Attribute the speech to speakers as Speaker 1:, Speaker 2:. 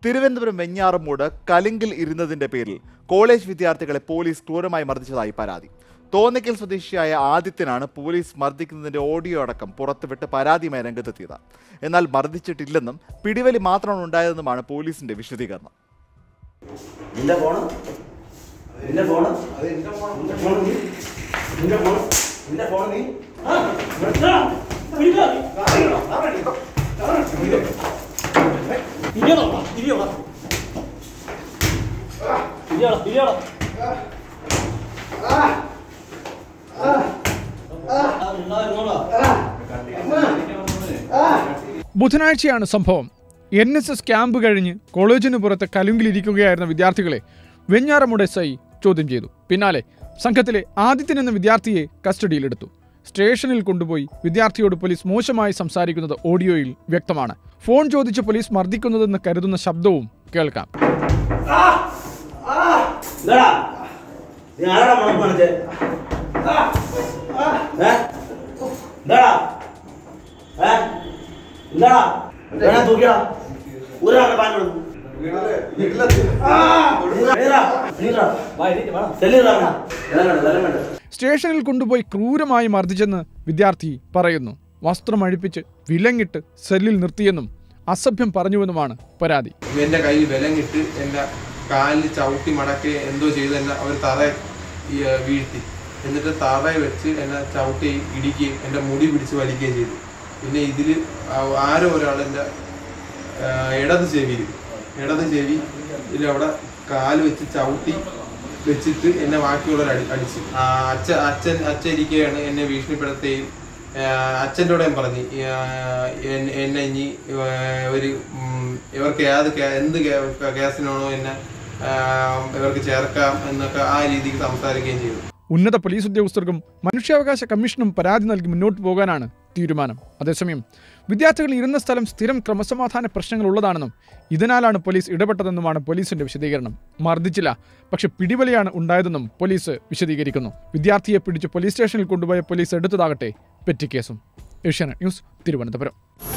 Speaker 1: തിരുവനന്തപുരം വെഞ്ഞാറമ്മൂട് കലിങ്കിൽ ഇരുന്നതിന്റെ പേരിൽ കോളേജ് വിദ്യാർത്ഥികളെ പോലീസ് ക്രൂരമായി മർദ്ദിച്ചതായി പരാതി തോന്നിക്കൽ സ്വദേശിയായ ആദിത്യനാണ് പോലീസ് മർദ്ദിക്കുന്നതിന്റെ ഓഡിയോ അടക്കം പുറത്തുവിട്ട് പരാതിയുമായി രംഗത്തെത്തിയത് എന്നാൽ മർദ്ദിച്ചിട്ടില്ലെന്നും പിടിവലി മാത്രമാണ് ഉണ്ടായതെന്നുമാണ് പോലീസിന്റെ വിശദീകരണം
Speaker 2: നിന്റെ ഫോണ് നിന്റെ ഫോണ് നിന്റെ ഫോണ് നീ നിന്റെ ഫോണ് നിന്റെ ഫോണ് നീ
Speaker 3: ബുധനാഴ്ചയാണ് സംഭവം എൻ എസ് എസ് ക്യാമ്പ് കഴിഞ്ഞ് കോളേജിന് പുറത്ത് കലുങ്കിലിരിക്കുകയായിരുന്ന വിദ്യാർത്ഥികളെ വെഞ്ഞാറമുട് എസ് ഐ ചോദ്യം ചെയ്തു പിന്നാലെ സംഘത്തിലെ ആദിത്യൻ എന്ന വിദ്യാർത്ഥിയെ കസ്റ്റഡിയിലെടുത്തു സ്റ്റേഷനിൽ കൊണ്ടുപോയി വിദ്യാർത്ഥിയോട് പോലീസ് മോശമായി സംസാരിക്കുന്നത് ഓഡിയോയിൽ വ്യക്തമാണ് ഫോൺ ചോദിച്ച് പോലീസ് മർദ്ദിക്കുന്നതെന്ന് കരുതുന്ന ശബ്ദവും കേൾക്കാം
Speaker 2: എന്താടാ നീ ആരാടാ മണം കാണിച്ചേ ഏ? എന്താടാ ഏ എന്താടാ വേണേ തൂക്കിടാ ഊരാണ് പാഞ്ഞോളൂ
Speaker 3: സ്റ്റേഷനിൽ കൊണ്ടുപോയി ക്രൂരമായി മർദ്ദിച്ചെന്ന് വിദ്യാർത്ഥി പറയുന്നു വസ്ത്രം അഴിപ്പിച്ച് വിലങ്ങിട്ട് സെല്ലിൽ നിർത്തിയെന്നും അസഭ്യം പറഞ്ഞുവെന്നുമാണ് പരാതി
Speaker 4: എന്റെ കയ്യിൽ വിലങ്ങിട്ട് എന്റെ കാലിൽ ചവിട്ടി മടക്കി എന്തോ ചെയ്ത് എന്നെ അവർ തറ ഈ, ഏർ, വീഴ്ത്തി എന്നിട്ട് തറ വെച്ച് എന്നെ ചവിട്ടി ഇടിക്കുകയും എന്റെ മുടി പിടിച്ച് വലിക്കുകയും ചെയ്തു പിന്നെ ഇതിൽ ആരോ ഒരാൾ എൻ്റെ ഇടത് ചെവിയിൽ ഇടത് ചെവി ഇതിലവിടെ കാല് വെച്ച് ചവിട്ടി വെച്ചിട്ട് എന്നെ ബാക്കിയുള്ളവർ അടി അടിച്ചു ആ, അച്ഛൻ അച്ഛൻ അച്ഛൻ ഇരിക്കുകയാണ് എന്നെ ഭീഷണിപ്പെടുത്തുകയും ആഹ് അച്ഛൻ്റെ കൂടെ ഞാൻ പറഞ്ഞു ഈ, ആഹ് എൻ- എന്നെ ഇനി ആഹ് ഒരു ഉം, ഇവർക്ക് ഏത് കേ- എന്ത് കേ- കേസിനാണോ എന്നെ ആഹ് ഇവർക്ക് ചേർക്കാം എന്നൊക്കെ ആ രീതിക്ക് സംസാരിക്കുകയും ചെയ്തു
Speaker 3: ഉന്നത പോലീസ് ഉദ്യോഗസ്ഥർക്കും മനുഷ്യാവകാശ കമ്മീഷനും പരാതി നൽകി മുന്നോട്ട് പോകാനാണ് തീരുമാനം അതേസമയം വിദ്യാർത്ഥികൾ ഇരുന്ന സ്ഥലം സ്ഥിരം ക്രമസമാധാന പ്രശ്നങ്ങൾ ഉള്ളതാണെന്നും ഇതിനാലാണ് പോലീസ് ഇടപെട്ടതെന്നുമാണ് പോലീസിന്റെ വിശദീകരണം മർദ്ദിച്ചില്ല പക്ഷെ പിടിവലിയാണ് ഉണ്ടായതെന്നും പോലീസ് വിശദീകരിക്കുന്നു വിദ്യാർത്ഥിയെ പിടിച്ച് പോലീസ് സ്റ്റേഷനിൽ കൊണ്ടുപോയ പോലീസ് എടുത്തതാകട്ടെ പെറ്റി കേസും ഏഷ്യാനെറ്റ് ന്യൂസ് തിരുവനന്തപുരം